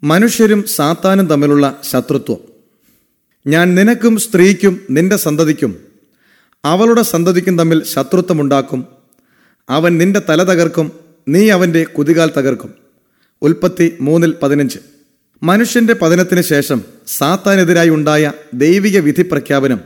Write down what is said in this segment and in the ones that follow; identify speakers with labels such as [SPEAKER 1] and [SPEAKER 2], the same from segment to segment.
[SPEAKER 1] മനുഷ്യരും സാത്താനും തമ്മിലുള്ള ശത്രുത്വം ഞാൻ നിനക്കും സ്ത്രീക്കും നിന്റെ സന്തതിക്കും അവളുടെ സന്തതിക്കും തമ്മിൽ ശത്രുത്വമുണ്ടാക്കും അവൻ നിന്റെ തല തകർക്കും നീ അവന്റെ കുതികാൽ തകർക്കും ഉൽപ്പത്തി മൂന്നിൽ പതിനഞ്ച് മനുഷ്യന്റെ പതനത്തിന് ശേഷം സാത്താനെതിരായി ഉണ്ടായ ദൈവിക വിധി പ്രഖ്യാപനം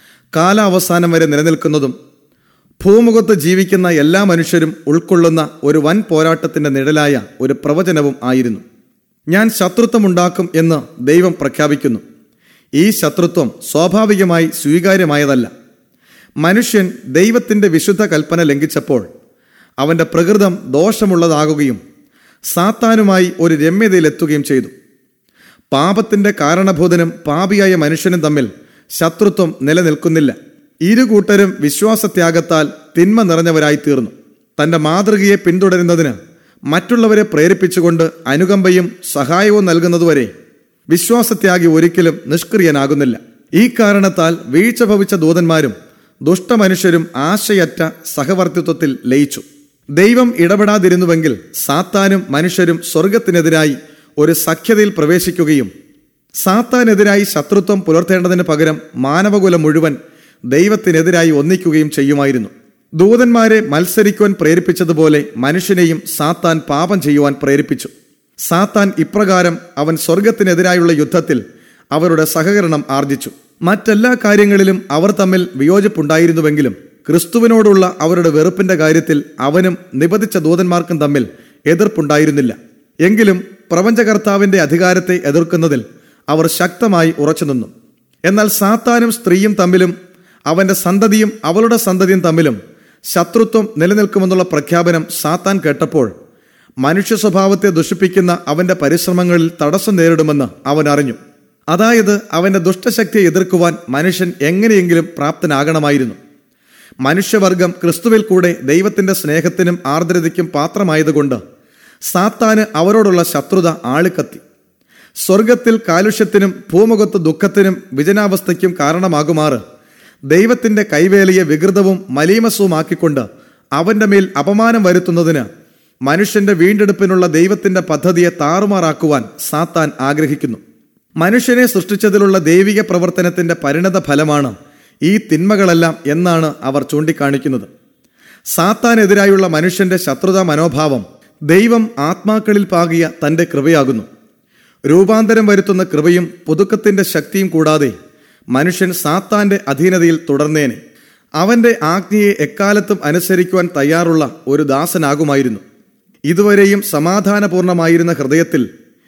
[SPEAKER 1] കാലാവസാനം വരെ നിലനിൽക്കുന്നതും ഭൂമുഖത്ത് ജീവിക്കുന്ന എല്ലാ മനുഷ്യരും ഉൾക്കൊള്ളുന്ന ഒരു വൻ പോരാട്ടത്തിന്റെ നിഴലായ ഒരു പ്രവചനവും ആയിരുന്നു ഞാൻ ശത്രുത്വമുണ്ടാക്കും എന്ന് ദൈവം പ്രഖ്യാപിക്കുന്നു ഈ ശത്രുത്വം സ്വാഭാവികമായി സ്വീകാര്യമായതല്ല മനുഷ്യൻ ദൈവത്തിന്റെ വിശുദ്ധ കൽപ്പന ലംഘിച്ചപ്പോൾ അവന്റെ പ്രകൃതം ദോഷമുള്ളതാകുകയും സാത്താനുമായി ഒരു രമ്യതയിലെത്തുകയും ചെയ്തു പാപത്തിന്റെ കാരണഭൂതനും പാപിയായ മനുഷ്യനും തമ്മിൽ ശത്രുത്വം നിലനിൽക്കുന്നില്ല ഇരു കൂട്ടരും വിശ്വാസത്യാഗത്താൽ തിന്മ നിറഞ്ഞവരായി തീർന്നു തന്റെ മാതൃകയെ പിന്തുടരുന്നതിന് മറ്റുള്ളവരെ പ്രേരിപ്പിച്ചുകൊണ്ട് അനുകമ്പയും സഹായവും നൽകുന്നതുവരെ വിശ്വാസത്യാഗി ഒരിക്കലും നിഷ്ക്രിയനാകുന്നില്ല ഈ കാരണത്താൽ വീഴ്ച ഭവിച്ച ദൂതന്മാരും ദുഷ്ടമനുഷ്യരും ആശയറ്റ സഹവർത്തിത്വത്തിൽ ലയിച്ചു ദൈവം ഇടപെടാതിരുന്നുവെങ്കിൽ സാത്താനും മനുഷ്യരും സ്വർഗത്തിനെതിരായി ഒരു സഖ്യതയിൽ പ്രവേശിക്കുകയും സാത്താനെതിരായി ശത്രുത്വം പുലർത്തേണ്ടതിന് പകരം മാനവകുലം മുഴുവൻ ദൈവത്തിനെതിരായി ഒന്നിക്കുകയും ചെയ്യുമായിരുന്നു ദൂതന്മാരെ മത്സരിക്കുവാൻ പ്രേരിപ്പിച്ചതുപോലെ മനുഷ്യനെയും സാത്താൻ പാപം ചെയ്യുവാൻ പ്രേരിപ്പിച്ചു സാത്താൻ ഇപ്രകാരം അവൻ സ്വർഗത്തിനെതിരായുള്ള യുദ്ധത്തിൽ അവരുടെ സഹകരണം ആർജിച്ചു മറ്റെല്ലാ കാര്യങ്ങളിലും അവർ തമ്മിൽ വിയോജിപ്പുണ്ടായിരുന്നുവെങ്കിലും ക്രിസ്തുവിനോടുള്ള അവരുടെ വെറുപ്പിന്റെ കാര്യത്തിൽ അവനും നിബന്ധിച്ച ദൂതന്മാർക്കും തമ്മിൽ എതിർപ്പുണ്ടായിരുന്നില്ല എങ്കിലും പ്രപഞ്ചകർത്താവിന്റെ അധികാരത്തെ എതിർക്കുന്നതിൽ അവർ ശക്തമായി ഉറച്ചുനിന്നു എന്നാൽ സാത്താനും സ്ത്രീയും തമ്മിലും അവന്റെ സന്തതിയും അവളുടെ സന്തതിയും തമ്മിലും ശത്രുത്വം നിലനിൽക്കുമെന്നുള്ള പ്രഖ്യാപനം സാത്താൻ കേട്ടപ്പോൾ മനുഷ്യ സ്വഭാവത്തെ ദുഷിപ്പിക്കുന്ന അവന്റെ പരിശ്രമങ്ങളിൽ തടസ്സം നേരിടുമെന്ന് അവൻ അറിഞ്ഞു അതായത് അവന്റെ ദുഷ്ടശക്തിയെ എതിർക്കുവാൻ മനുഷ്യൻ എങ്ങനെയെങ്കിലും പ്രാപ്തനാകണമായിരുന്നു മനുഷ്യവർഗം ക്രിസ്തുവിൽ കൂടെ ദൈവത്തിന്റെ സ്നേഹത്തിനും ആർദ്രതയ്ക്കും പാത്രമായതുകൊണ്ട് സാത്താന് അവരോടുള്ള ശത്രുത ആളിക്കത്തി സ്വർഗത്തിൽ കാലുഷ്യത്തിനും ഭൂമുഖത്ത് ദുഃഖത്തിനും വിജനാവസ്ഥയ്ക്കും കാരണമാകുമാറ് ദൈവത്തിന്റെ കൈവേലയെ വികൃതവും മലീമസവുമാക്കിക്കൊണ്ട് അവന്റെ മേൽ അപമാനം വരുത്തുന്നതിന് മനുഷ്യന്റെ വീണ്ടെടുപ്പിനുള്ള ദൈവത്തിന്റെ പദ്ധതിയെ താറുമാറാക്കുവാൻ സാത്താൻ ആഗ്രഹിക്കുന്നു മനുഷ്യനെ സൃഷ്ടിച്ചതിലുള്ള ദൈവിക പ്രവർത്തനത്തിന്റെ പരിണത ഫലമാണ് ഈ തിന്മകളെല്ലാം എന്നാണ് അവർ ചൂണ്ടിക്കാണിക്കുന്നത് സാത്താനെതിരായുള്ള മനുഷ്യന്റെ ശത്രുതാ മനോഭാവം ദൈവം ആത്മാക്കളിൽ പാകിയ തന്റെ കൃപയാകുന്നു രൂപാന്തരം വരുത്തുന്ന കൃപയും പുതുക്കത്തിന്റെ ശക്തിയും കൂടാതെ മനുഷ്യൻ സാത്താന്റെ അധീനതയിൽ തുടർന്നേനെ അവന്റെ ആജ്ഞയെ എക്കാലത്തും അനുസരിക്കുവാൻ തയ്യാറുള്ള ഒരു ദാസനാകുമായിരുന്നു ഇതുവരെയും സമാധാനപൂർണമായിരുന്ന ഹൃദയത്തിൽ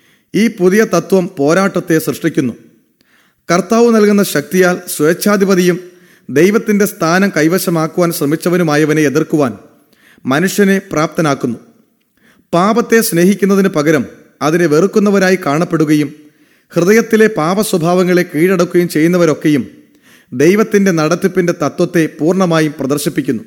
[SPEAKER 1] ഈ പുതിയ തത്വം പോരാട്ടത്തെ സൃഷ്ടിക്കുന്നു കർത്താവ് നൽകുന്ന ശക്തിയാൽ സ്വേച്ഛാധിപതിയും ദൈവത്തിന്റെ സ്ഥാനം കൈവശമാക്കുവാൻ ശ്രമിച്ചവനുമായവനെ എതിർക്കുവാൻ മനുഷ്യനെ പ്രാപ്തനാക്കുന്നു പാപത്തെ സ്നേഹിക്കുന്നതിന് പകരം അതിനെ വെറുക്കുന്നവരായി കാണപ്പെടുകയും ഹൃദയത്തിലെ പാപസ്വഭാവങ്ങളെ കീഴടക്കുകയും ചെയ്യുന്നവരൊക്കെയും ദൈവത്തിന്റെ നടത്തിപ്പിന്റെ തത്വത്തെ പൂർണ്ണമായും പ്രദർശിപ്പിക്കുന്നു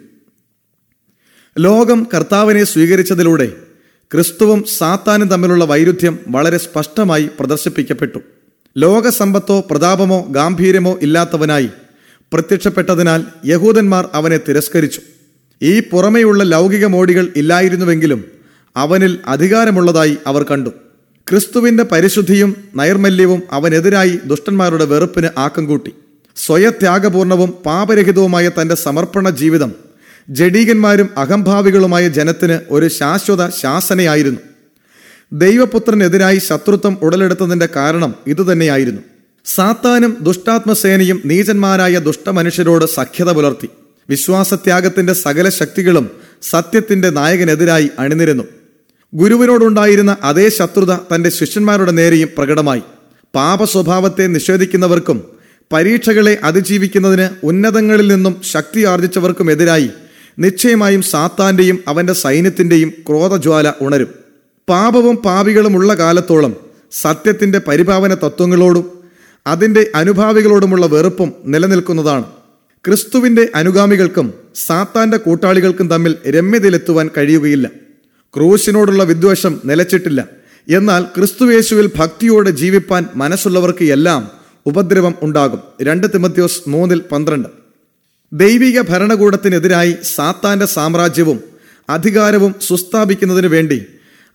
[SPEAKER 1] ലോകം കർത്താവിനെ സ്വീകരിച്ചതിലൂടെ ക്രിസ്തുവും സാത്താനും തമ്മിലുള്ള വൈരുദ്ധ്യം വളരെ സ്പഷ്ടമായി പ്രദർശിപ്പിക്കപ്പെട്ടു ലോകസമ്പത്തോ പ്രതാപമോ ഗാംഭീര്യമോ ഇല്ലാത്തവനായി പ്രത്യക്ഷപ്പെട്ടതിനാൽ യഹൂദന്മാർ അവനെ തിരസ്കരിച്ചു ഈ പുറമെയുള്ള ലൗകിക മോടികൾ ഇല്ലായിരുന്നുവെങ്കിലും അവനിൽ അധികാരമുള്ളതായി അവർ കണ്ടു ക്രിസ്തുവിന്റെ പരിശുദ്ധിയും നൈർമല്യവും അവനെതിരായി ദുഷ്ടന്മാരുടെ വെറുപ്പിന് ആക്കം കൂട്ടി സ്വയത്യാഗപൂർണവും പാപരഹിതവുമായ തന്റെ സമർപ്പണ ജീവിതം ജഡീകന്മാരും അഹംഭാവികളുമായ ജനത്തിന് ഒരു ശാശ്വത ശാസനയായിരുന്നു ദൈവപുത്രനെതിരായി ശത്രുത്വം ഉടലെടുത്തതിന്റെ കാരണം ഇതുതന്നെയായിരുന്നു സാത്താനും ദുഷ്ടാത്മസേനയും നീചന്മാരായ ദുഷ്ടമനുഷ്യരോട് സഖ്യത പുലർത്തി വിശ്വാസത്യാഗത്തിന്റെ സകല ശക്തികളും സത്യത്തിന്റെ നായകനെതിരായി അണിനിരുന്നു ഗുരുവിനോടുണ്ടായിരുന്ന അതേ ശത്രുത തന്റെ ശിഷ്യന്മാരുടെ നേരെയും പ്രകടമായി പാപസ്വഭാവത്തെ നിഷേധിക്കുന്നവർക്കും പരീക്ഷകളെ അതിജീവിക്കുന്നതിന് ഉന്നതങ്ങളിൽ നിന്നും ശക്തി ആർജിച്ചവർക്കും എതിരായി നിശ്ചയമായും സാത്താന്റെയും അവന്റെ സൈന്യത്തിന്റെയും ക്രോധജ്വാല ഉണരും പാപവും പാപികളുമുള്ള കാലത്തോളം സത്യത്തിന്റെ പരിപാവന തത്വങ്ങളോടും അതിന്റെ അനുഭാവികളോടുമുള്ള വെറുപ്പും നിലനിൽക്കുന്നതാണ് ക്രിസ്തുവിന്റെ അനുഗാമികൾക്കും സാത്താന്റെ കൂട്ടാളികൾക്കും തമ്മിൽ രമ്യതയിലെത്തുവാൻ കഴിയുകയില്ല ക്രൂശിനോടുള്ള വിദ്വേഷം നിലച്ചിട്ടില്ല എന്നാൽ ക്രിസ്തുവേശുവിൽ ഭക്തിയോടെ ജീവിപ്പാൻ മനസ്സുള്ളവർക്ക് എല്ലാം ഉപദ്രവം ഉണ്ടാകും രണ്ട് തിമത്യോസ് മൂന്നിൽ പന്ത്രണ്ട് ദൈവിക ഭരണകൂടത്തിനെതിരായി സാത്താന്റെ സാമ്രാജ്യവും അധികാരവും സുസ്ഥാപിക്കുന്നതിനു വേണ്ടി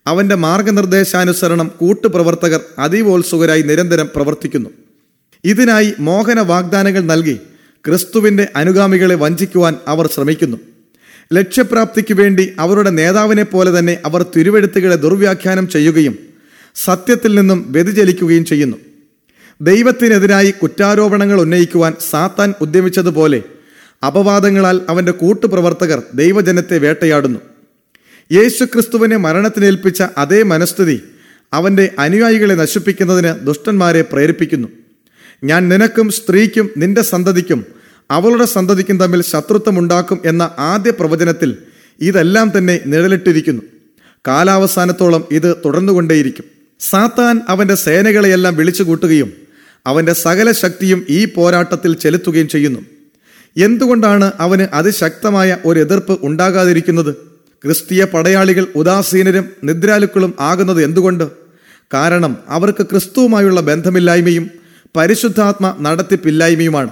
[SPEAKER 1] അവന്റെ മാർഗനിർദ്ദേശാനുസരണം കൂട്ടുപ്രവർത്തകർ അതീവോത്സുകരായി നിരന്തരം പ്രവർത്തിക്കുന്നു ഇതിനായി മോഹന വാഗ്ദാനങ്ങൾ നൽകി ക്രിസ്തുവിന്റെ അനുഗാമികളെ വഞ്ചിക്കുവാൻ അവർ ശ്രമിക്കുന്നു ലക്ഷ്യപ്രാപ്തിക്ക് വേണ്ടി അവരുടെ നേതാവിനെ പോലെ തന്നെ അവർ തിരുവെഴുത്തുകളെ ദുർവ്യാഖ്യാനം ചെയ്യുകയും സത്യത്തിൽ നിന്നും വ്യതിചലിക്കുകയും ചെയ്യുന്നു ദൈവത്തിനെതിരായി കുറ്റാരോപണങ്ങൾ ഉന്നയിക്കുവാൻ സാത്താൻ ഉദ്യമിച്ചതുപോലെ അപവാദങ്ങളാൽ അവന്റെ കൂട്ടുപ്രവർത്തകർ ദൈവജനത്തെ വേട്ടയാടുന്നു യേശുക്രിസ്തുവിനെ മരണത്തിനേൽപ്പിച്ച അതേ മനസ്ഥിതി അവന്റെ അനുയായികളെ നശിപ്പിക്കുന്നതിന് ദുഷ്ടന്മാരെ പ്രേരിപ്പിക്കുന്നു ഞാൻ നിനക്കും സ്ത്രീക്കും നിന്റെ സന്തതിക്കും അവളുടെ സന്തതിക്കും തമ്മിൽ ശത്രുത്വമുണ്ടാക്കും എന്ന ആദ്യ പ്രവചനത്തിൽ ഇതെല്ലാം തന്നെ നിഴലിട്ടിരിക്കുന്നു കാലാവസാനത്തോളം ഇത് തുടർന്നുകൊണ്ടേയിരിക്കും സാത്താൻ അവന്റെ സേനകളെയെല്ലാം വിളിച്ചുകൂട്ടുകയും അവന്റെ സകല ശക്തിയും ഈ പോരാട്ടത്തിൽ ചെലുത്തുകയും ചെയ്യുന്നു എന്തുകൊണ്ടാണ് അവന് അതിശക്തമായ ഒരു എതിർപ്പ് ഉണ്ടാകാതിരിക്കുന്നത് ക്രിസ്തീയ പടയാളികൾ ഉദാസീനരും നിദ്രാലുക്കളും ആകുന്നത് എന്തുകൊണ്ട് കാരണം അവർക്ക് ക്രിസ്തുവുമായുള്ള ബന്ധമില്ലായ്മയും പരിശുദ്ധാത്മ നടത്തിപ്പില്ലായ്മയുമാണ്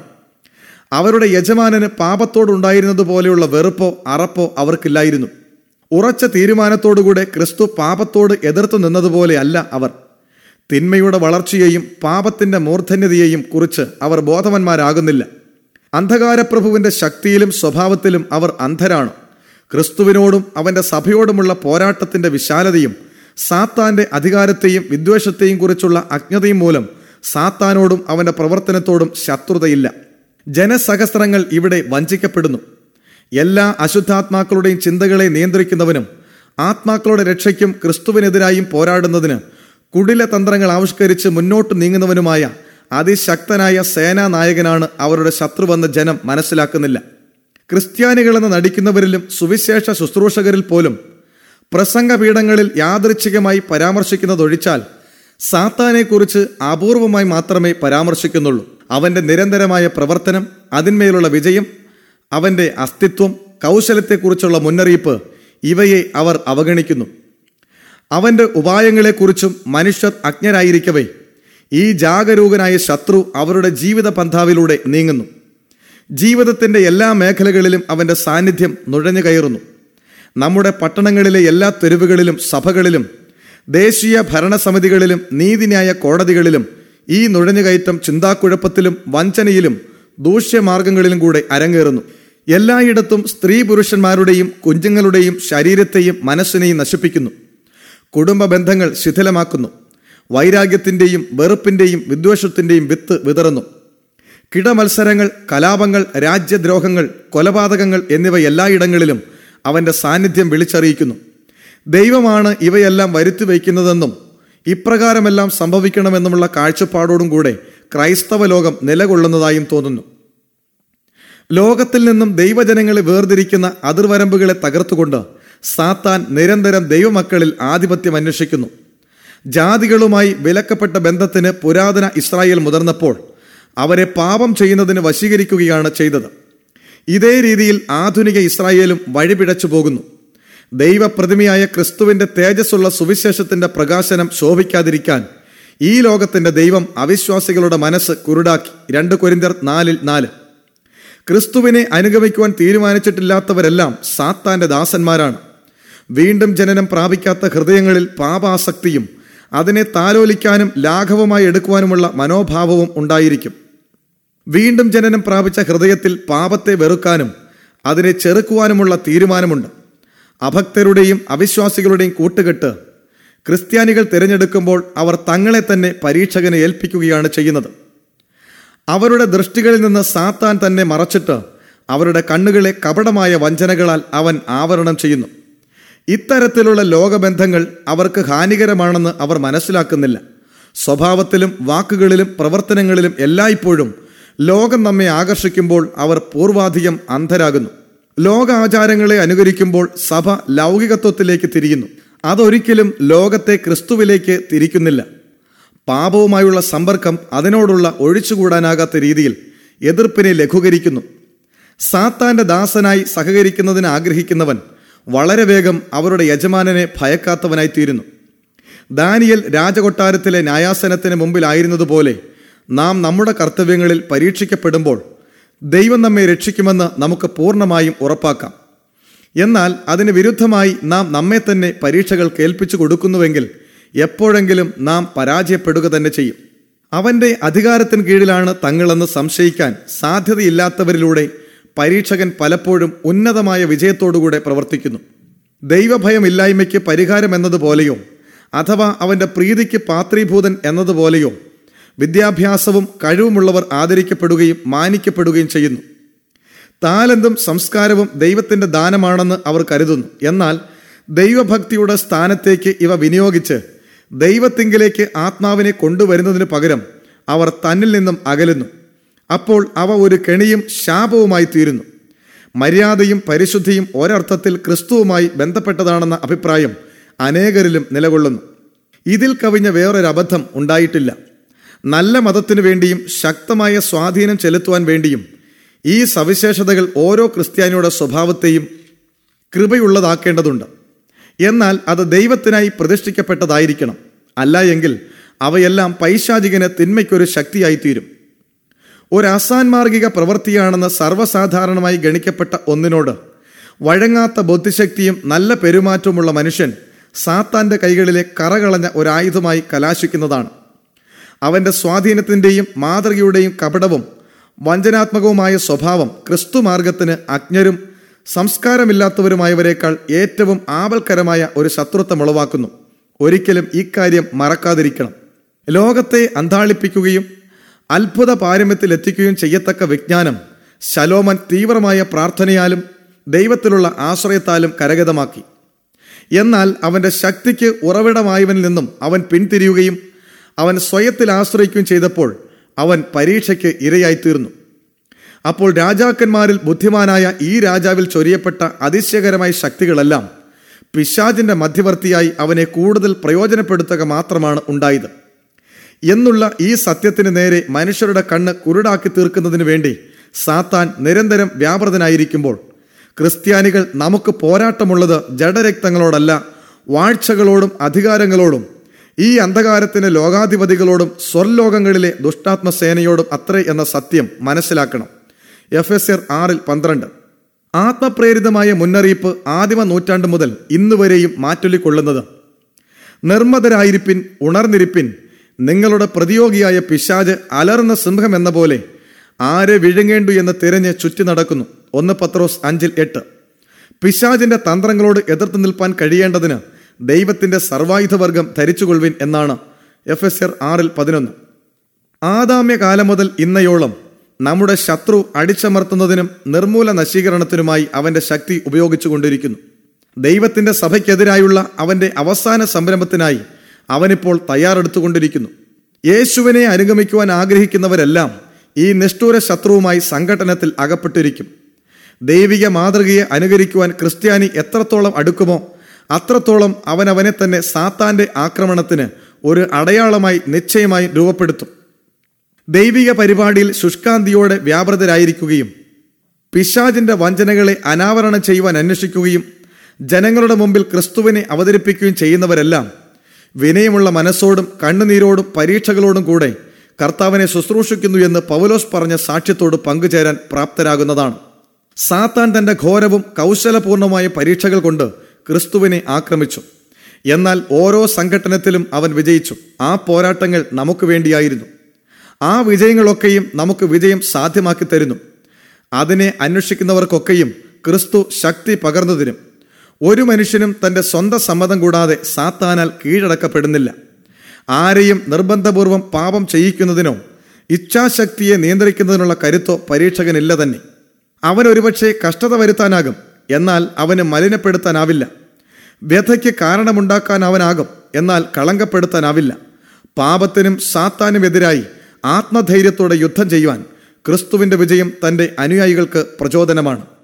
[SPEAKER 1] അവരുടെ യജമാനന് പാപത്തോടുണ്ടായിരുന്നത് പോലെയുള്ള വെറുപ്പോ അറപ്പോ അവർക്കില്ലായിരുന്നു ഉറച്ച തീരുമാനത്തോടുകൂടെ ക്രിസ്തു പാപത്തോട് എതിർത്തു നിന്നതുപോലെ അല്ല അവർ തിന്മയുടെ വളർച്ചയെയും പാപത്തിന്റെ മൂർധന്യതയെയും കുറിച്ച് അവർ ബോധവന്മാരാകുന്നില്ല അന്ധകാരപ്രഭുവിന്റെ ശക്തിയിലും സ്വഭാവത്തിലും അവർ അന്ധരാണ് ക്രിസ്തുവിനോടും അവന്റെ സഭയോടുമുള്ള പോരാട്ടത്തിന്റെ വിശാലതയും സാത്താന്റെ അധികാരത്തെയും വിദ്വേഷത്തെയും കുറിച്ചുള്ള അജ്ഞതയും മൂലം സാത്താനോടും അവന്റെ പ്രവർത്തനത്തോടും ശത്രുതയില്ല ജനസഹസ്രങ്ങൾ ഇവിടെ വഞ്ചിക്കപ്പെടുന്നു എല്ലാ അശുദ്ധാത്മാക്കളുടെയും ചിന്തകളെ നിയന്ത്രിക്കുന്നവനും ആത്മാക്കളുടെ രക്ഷയ്ക്കും ക്രിസ്തുവിനെതിരായും പോരാടുന്നതിന് കുടില തന്ത്രങ്ങൾ ആവിഷ്കരിച്ച് മുന്നോട്ട് നീങ്ങുന്നവനുമായ അതിശക്തനായ സേനാ നായകനാണ് അവരുടെ ശത്രുവെന്ന് ജനം മനസ്സിലാക്കുന്നില്ല ക്രിസ്ത്യാനികളെന്ന് നടിക്കുന്നവരിലും സുവിശേഷ ശുശ്രൂഷകരിൽ പോലും പ്രസംഗപീഠങ്ങളിൽ യാദൃച്ഛികമായി പരാമർശിക്കുന്നതൊഴിച്ചാൽ സാത്താനെക്കുറിച്ച് അപൂർവമായി മാത്രമേ പരാമർശിക്കുന്നുള്ളൂ അവന്റെ നിരന്തരമായ പ്രവർത്തനം അതിന്മേലുള്ള വിജയം അവന്റെ അസ്തിത്വം കൗശലത്തെക്കുറിച്ചുള്ള മുന്നറിയിപ്പ് ഇവയെ അവർ അവഗണിക്കുന്നു അവന്റെ ഉപായങ്ങളെക്കുറിച്ചും മനുഷ്യർ അജ്ഞരായിരിക്കവേ ഈ ജാഗരൂകനായ ശത്രു അവരുടെ ജീവിത പന്ഥാവിലൂടെ നീങ്ങുന്നു ജീവിതത്തിന്റെ എല്ലാ മേഖലകളിലും അവന്റെ സാന്നിധ്യം നുഴഞ്ഞു കയറുന്നു നമ്മുടെ പട്ടണങ്ങളിലെ എല്ലാ തെരുവുകളിലും സഭകളിലും ദേശീയ ഭരണസമിതികളിലും നീതിന്യായ കോടതികളിലും ഈ നുഴഞ്ഞുകയറ്റം ചിന്താക്കുഴപ്പത്തിലും വഞ്ചനയിലും ദൂഷ്യമാർഗങ്ങളിലും കൂടെ അരങ്ങേറുന്നു എല്ലായിടത്തും സ്ത്രീ പുരുഷന്മാരുടെയും കുഞ്ഞുങ്ങളുടെയും ശരീരത്തെയും മനസ്സിനെയും നശിപ്പിക്കുന്നു കുടുംബ ബന്ധങ്ങൾ ശിഥിലമാക്കുന്നു വൈരാഗ്യത്തിന്റെയും വെറുപ്പിന്റെയും വിദ്വേഷത്തിന്റെയും വിത്ത് വിതറുന്നു കിടമത്സരങ്ങൾ കലാപങ്ങൾ രാജ്യദ്രോഹങ്ങൾ കൊലപാതകങ്ങൾ എന്നിവ എല്ലായിടങ്ങളിലും അവന്റെ സാന്നിധ്യം വിളിച്ചറിയിക്കുന്നു ദൈവമാണ് ഇവയെല്ലാം വരുത്തി വയ്ക്കുന്നതെന്നും ഇപ്രകാരമെല്ലാം സംഭവിക്കണമെന്നുമുള്ള കാഴ്ചപ്പാടോടും കൂടെ ക്രൈസ്തവ ലോകം നിലകൊള്ളുന്നതായും തോന്നുന്നു ലോകത്തിൽ നിന്നും ദൈവജനങ്ങളെ വേർതിരിക്കുന്ന അതിർവരമ്പുകളെ തകർത്തുകൊണ്ട് സാത്താൻ നിരന്തരം ദൈവമക്കളിൽ ആധിപത്യം അന്വേഷിക്കുന്നു ജാതികളുമായി വിലക്കപ്പെട്ട ബന്ധത്തിന് പുരാതന ഇസ്രായേൽ മുതിർന്നപ്പോൾ അവരെ പാപം ചെയ്യുന്നതിന് വശീകരിക്കുകയാണ് ചെയ്തത് ഇതേ രീതിയിൽ ആധുനിക ഇസ്രായേലും വഴിപിഴച്ചു പോകുന്നു ദൈവപ്രതിമയായ ക്രിസ്തുവിന്റെ തേജസ്സുള്ള സുവിശേഷത്തിന്റെ പ്രകാശനം ശോഭിക്കാതിരിക്കാൻ ഈ ലോകത്തിന്റെ ദൈവം അവിശ്വാസികളുടെ മനസ്സ് കുരുടാക്കി രണ്ട് കൊരിന്തർ നാലിൽ നാല് ക്രിസ്തുവിനെ അനുഗമിക്കുവാൻ തീരുമാനിച്ചിട്ടില്ലാത്തവരെല്ലാം സാത്താന്റെ ദാസന്മാരാണ് വീണ്ടും ജനനം പ്രാപിക്കാത്ത ഹൃദയങ്ങളിൽ പാപാസക്തിയും അതിനെ താലോലിക്കാനും ലാഘവമായി എടുക്കുവാനുമുള്ള മനോഭാവവും ഉണ്ടായിരിക്കും വീണ്ടും ജനനം പ്രാപിച്ച ഹൃദയത്തിൽ പാപത്തെ വെറുക്കാനും അതിനെ ചെറുക്കുവാനുമുള്ള തീരുമാനമുണ്ട് അഭക്തരുടെയും അവിശ്വാസികളുടെയും കൂട്ടുകെട്ട് ക്രിസ്ത്യാനികൾ തിരഞ്ഞെടുക്കുമ്പോൾ അവർ തങ്ങളെ തന്നെ പരീക്ഷകനെ ഏൽപ്പിക്കുകയാണ് ചെയ്യുന്നത് അവരുടെ ദൃഷ്ടികളിൽ നിന്ന് സാത്താൻ തന്നെ മറച്ചിട്ട് അവരുടെ കണ്ണുകളെ കപടമായ വഞ്ചനകളാൽ അവൻ ആവരണം ചെയ്യുന്നു ഇത്തരത്തിലുള്ള ലോകബന്ധങ്ങൾ അവർക്ക് ഹാനികരമാണെന്ന് അവർ മനസ്സിലാക്കുന്നില്ല സ്വഭാവത്തിലും വാക്കുകളിലും പ്രവർത്തനങ്ങളിലും എല്ലായ്പ്പോഴും ലോകം നമ്മെ ആകർഷിക്കുമ്പോൾ അവർ പൂർവാധികം അന്ധരാകുന്നു ലോക ആചാരങ്ങളെ അനുകരിക്കുമ്പോൾ സഭ ലൗകികത്വത്തിലേക്ക് തിരിയുന്നു അതൊരിക്കലും ലോകത്തെ ക്രിസ്തുവിലേക്ക് തിരിക്കുന്നില്ല പാപവുമായുള്ള സമ്പർക്കം അതിനോടുള്ള ഒഴിച്ചുകൂടാനാകാത്ത രീതിയിൽ എതിർപ്പിനെ ലഘൂകരിക്കുന്നു സാത്താന്റെ ദാസനായി സഹകരിക്കുന്നതിന് ആഗ്രഹിക്കുന്നവൻ വളരെ വേഗം അവരുടെ യജമാനനെ ഭയക്കാത്തവനായി തീരുന്നു ദാനിയൽ രാജകൊട്ടാരത്തിലെ ന്യായാസനത്തിന് മുമ്പിലായിരുന്നതുപോലെ നാം നമ്മുടെ കർത്തവ്യങ്ങളിൽ പരീക്ഷിക്കപ്പെടുമ്പോൾ ദൈവം നമ്മെ രക്ഷിക്കുമെന്ന് നമുക്ക് പൂർണ്ണമായും ഉറപ്പാക്കാം എന്നാൽ അതിന് വിരുദ്ധമായി നാം നമ്മെ തന്നെ പരീക്ഷകൾ കേൾപ്പിച്ചു കൊടുക്കുന്നുവെങ്കിൽ എപ്പോഴെങ്കിലും നാം പരാജയപ്പെടുക തന്നെ ചെയ്യും അവന്റെ അധികാരത്തിന് കീഴിലാണ് തങ്ങളെന്ന് സംശയിക്കാൻ സാധ്യതയില്ലാത്തവരിലൂടെ പരീക്ഷകൻ പലപ്പോഴും ഉന്നതമായ വിജയത്തോടുകൂടെ പ്രവർത്തിക്കുന്നു ദൈവഭയമില്ലായ്മയ്ക്ക് പരിഹാരം എന്നതുപോലെയോ അഥവാ അവന്റെ പ്രീതിക്ക് പാത്രീഭൂതൻ എന്നതുപോലെയോ വിദ്യാഭ്യാസവും കഴിവുമുള്ളവർ ആദരിക്കപ്പെടുകയും മാനിക്കപ്പെടുകയും ചെയ്യുന്നു താലന്തും സംസ്കാരവും ദൈവത്തിന്റെ ദാനമാണെന്ന് അവർ കരുതുന്നു എന്നാൽ ദൈവഭക്തിയുടെ സ്ഥാനത്തേക്ക് ഇവ വിനിയോഗിച്ച് ദൈവത്തിങ്കിലേക്ക് ആത്മാവിനെ കൊണ്ടുവരുന്നതിന് പകരം അവർ തന്നിൽ നിന്നും അകലുന്നു അപ്പോൾ അവ ഒരു കെണിയും ശാപവുമായി തീരുന്നു മര്യാദയും പരിശുദ്ധിയും ഒരർത്ഥത്തിൽ ക്രിസ്തുവുമായി ബന്ധപ്പെട്ടതാണെന്ന അഭിപ്രായം അനേകരിലും നിലകൊള്ളുന്നു ഇതിൽ കവിഞ്ഞ വേറൊരു അബദ്ധം ഉണ്ടായിട്ടില്ല നല്ല മതത്തിനു വേണ്ടിയും ശക്തമായ സ്വാധീനം ചെലുത്തുവാൻ വേണ്ടിയും ഈ സവിശേഷതകൾ ഓരോ ക്രിസ്ത്യാനിയുടെ സ്വഭാവത്തെയും കൃപയുള്ളതാക്കേണ്ടതുണ്ട് എന്നാൽ അത് ദൈവത്തിനായി പ്രതിഷ്ഠിക്കപ്പെട്ടതായിരിക്കണം അല്ല എങ്കിൽ അവയെല്ലാം പൈശാചികന് തിന്മയ്ക്കൊരു ശക്തിയായി തീരും ഒരു അസാൻമാർഗിക പ്രവൃത്തിയാണെന്ന് സർവ്വസാധാരണമായി ഗണിക്കപ്പെട്ട ഒന്നിനോട് വഴങ്ങാത്ത ബുദ്ധിശക്തിയും നല്ല പെരുമാറ്റവുമുള്ള മനുഷ്യൻ സാത്താന്റെ കൈകളിലെ കറകളഞ്ഞ ഒരായുധമായി കലാശിക്കുന്നതാണ് അവന്റെ സ്വാധീനത്തിന്റെയും മാതൃകയുടെയും കപടവും വഞ്ചനാത്മകവുമായ സ്വഭാവം ക്രിസ്തു മാർഗത്തിന് അജ്ഞരും സംസ്കാരമില്ലാത്തവരുമായവരെക്കാൾ ഏറ്റവും ആപൽക്കരമായ ഒരു ശത്രുത്വം ഉളവാക്കുന്നു ഒരിക്കലും ഇക്കാര്യം മറക്കാതിരിക്കണം ലോകത്തെ അന്താളിപ്പിക്കുകയും അത്ഭുത പാരമ്യത്തിൽ എത്തിക്കുകയും ചെയ്യത്തക്ക വിജ്ഞാനം ശലോമൻ തീവ്രമായ പ്രാർത്ഥനയാലും ദൈവത്തിലുള്ള ആശ്രയത്താലും കരഗതമാക്കി എന്നാൽ അവന്റെ ശക്തിക്ക് ഉറവിടമായവനിൽ നിന്നും അവൻ പിന്തിരിയുകയും അവൻ സ്വയത്തിൽ ആശ്രയിക്കുകയും ചെയ്തപ്പോൾ അവൻ പരീക്ഷയ്ക്ക് ഇരയായിത്തീർന്നു അപ്പോൾ രാജാക്കന്മാരിൽ ബുദ്ധിമാനായ ഈ രാജാവിൽ ചൊരിയപ്പെട്ട അതിശയകരമായ ശക്തികളെല്ലാം പിശാചിന്റെ മധ്യവർത്തിയായി അവനെ കൂടുതൽ പ്രയോജനപ്പെടുത്തുക മാത്രമാണ് ഉണ്ടായത് എന്നുള്ള ഈ സത്യത്തിന് നേരെ മനുഷ്യരുടെ കണ്ണ് കുരുടാക്കി തീർക്കുന്നതിന് വേണ്ടി സാത്താൻ നിരന്തരം വ്യാപൃതനായിരിക്കുമ്പോൾ ക്രിസ്ത്യാനികൾ നമുക്ക് പോരാട്ടമുള്ളത് ജഡരക്തങ്ങളോടല്ല വാഴ്ചകളോടും അധികാരങ്ങളോടും ഈ അന്ധകാരത്തിന് ലോകാധിപതികളോടും സ്വർലോകങ്ങളിലെ ദുഷ്ടാത്മസേനയോടും അത്രേ എന്ന സത്യം മനസ്സിലാക്കണം എഫ് എസ് എർ ആറിൽ പന്ത്രണ്ട് ആത്മപ്രേരിതമായ മുന്നറിയിപ്പ് ആദിമ നൂറ്റാണ്ട് മുതൽ ഇന്നുവരെയും മാറ്റൊല്ലിക്കൊള്ളുന്നത് നിർമ്മതരായിരിപ്പിൻ ഉണർന്നിരിപ്പിൻ നിങ്ങളുടെ പ്രതിയോഗിയായ പിശാജ് അലർന്ന സിംഹം എന്ന പോലെ ആരെ വിഴുങ്ങേണ്ടു എന്ന് തിരഞ്ഞ് ചുറ്റി നടക്കുന്നു ഒന്ന് പത്രോസ് അഞ്ചിൽ എട്ട് പിശാജിന്റെ തന്ത്രങ്ങളോട് എതിർത്ത് നിൽപ്പാൻ കഴിയേണ്ടതിന് ദൈവത്തിന്റെ സർവായുധവർഗം ധരിച്ചുകൊള്ളുവിൻ എന്നാണ് എഫ് എസ് എർ ആറിൽ പതിനൊന്ന് ആദാമ്യ കാലം മുതൽ ഇന്നയോളം നമ്മുടെ ശത്രു അടിച്ചമർത്തുന്നതിനും നിർമൂല നശീകരണത്തിനുമായി അവന്റെ ശക്തി ഉപയോഗിച്ചുകൊണ്ടിരിക്കുന്നു ദൈവത്തിന്റെ സഭയ്ക്കെതിരായുള്ള അവന്റെ അവസാന സംരംഭത്തിനായി അവനിപ്പോൾ തയ്യാറെടുത്തുകൊണ്ടിരിക്കുന്നു യേശുവിനെ അനുഗമിക്കുവാൻ ആഗ്രഹിക്കുന്നവരെല്ലാം ഈ നിഷ്ഠൂര ശത്രുവുമായി സംഘട്ടനത്തിൽ അകപ്പെട്ടിരിക്കും ദൈവിക മാതൃകയെ അനുകരിക്കുവാൻ ക്രിസ്ത്യാനി എത്രത്തോളം അടുക്കുമോ അത്രത്തോളം അവൻ അവനെ തന്നെ സാത്താന്റെ ആക്രമണത്തിന് ഒരു അടയാളമായി നിശ്ചയമായി രൂപപ്പെടുത്തും ദൈവിക പരിപാടിയിൽ ശുഷ്കാന്തിയോടെ വ്യാപൃതരായിരിക്കുകയും പിശാജിന്റെ വഞ്ചനകളെ അനാവരണം ചെയ്യുവാൻ അന്വേഷിക്കുകയും ജനങ്ങളുടെ മുമ്പിൽ ക്രിസ്തുവിനെ അവതരിപ്പിക്കുകയും ചെയ്യുന്നവരെല്ലാം വിനയമുള്ള മനസ്സോടും കണ്ണുനീരോടും പരീക്ഷകളോടും കൂടെ കർത്താവിനെ ശുശ്രൂഷിക്കുന്നു എന്ന് പൗലോസ് പറഞ്ഞ സാക്ഷ്യത്തോട് പങ്കുചേരാൻ പ്രാപ്തരാകുന്നതാണ് സാത്താൻ തന്റെ ഘോരവും കൗശലപൂർണമായ പരീക്ഷകൾ കൊണ്ട് ക്രിസ്തുവിനെ ആക്രമിച്ചു എന്നാൽ ഓരോ സംഘട്ടനത്തിലും അവൻ വിജയിച്ചു ആ പോരാട്ടങ്ങൾ നമുക്ക് വേണ്ടിയായിരുന്നു ആ വിജയങ്ങളൊക്കെയും നമുക്ക് വിജയം സാധ്യമാക്കി തരുന്നു അതിനെ അന്വേഷിക്കുന്നവർക്കൊക്കെയും ക്രിസ്തു ശക്തി പകർന്നു തരും ഒരു മനുഷ്യനും തന്റെ സ്വന്തം സമ്മതം കൂടാതെ സാത്താനാൽ കീഴടക്കപ്പെടുന്നില്ല ആരെയും നിർബന്ധപൂർവം പാപം ചെയ്യിക്കുന്നതിനോ ഇച്ഛാശക്തിയെ നിയന്ത്രിക്കുന്നതിനുള്ള കരുത്തോ പരീക്ഷകനില്ല തന്നെ അവൻ ഒരുപക്ഷെ കഷ്ടത വരുത്താനാകും എന്നാൽ അവന് മലിനപ്പെടുത്താനാവില്ല വ്യഥയ്ക്ക് കാരണമുണ്ടാക്കാൻ അവനാകും എന്നാൽ കളങ്കപ്പെടുത്താനാവില്ല പാപത്തിനും സാത്താനുമെതിരായി ആത്മധൈര്യത്തോടെ യുദ്ധം ചെയ്യുവാൻ ക്രിസ്തുവിന്റെ വിജയം തന്റെ അനുയായികൾക്ക് പ്രചോദനമാണ്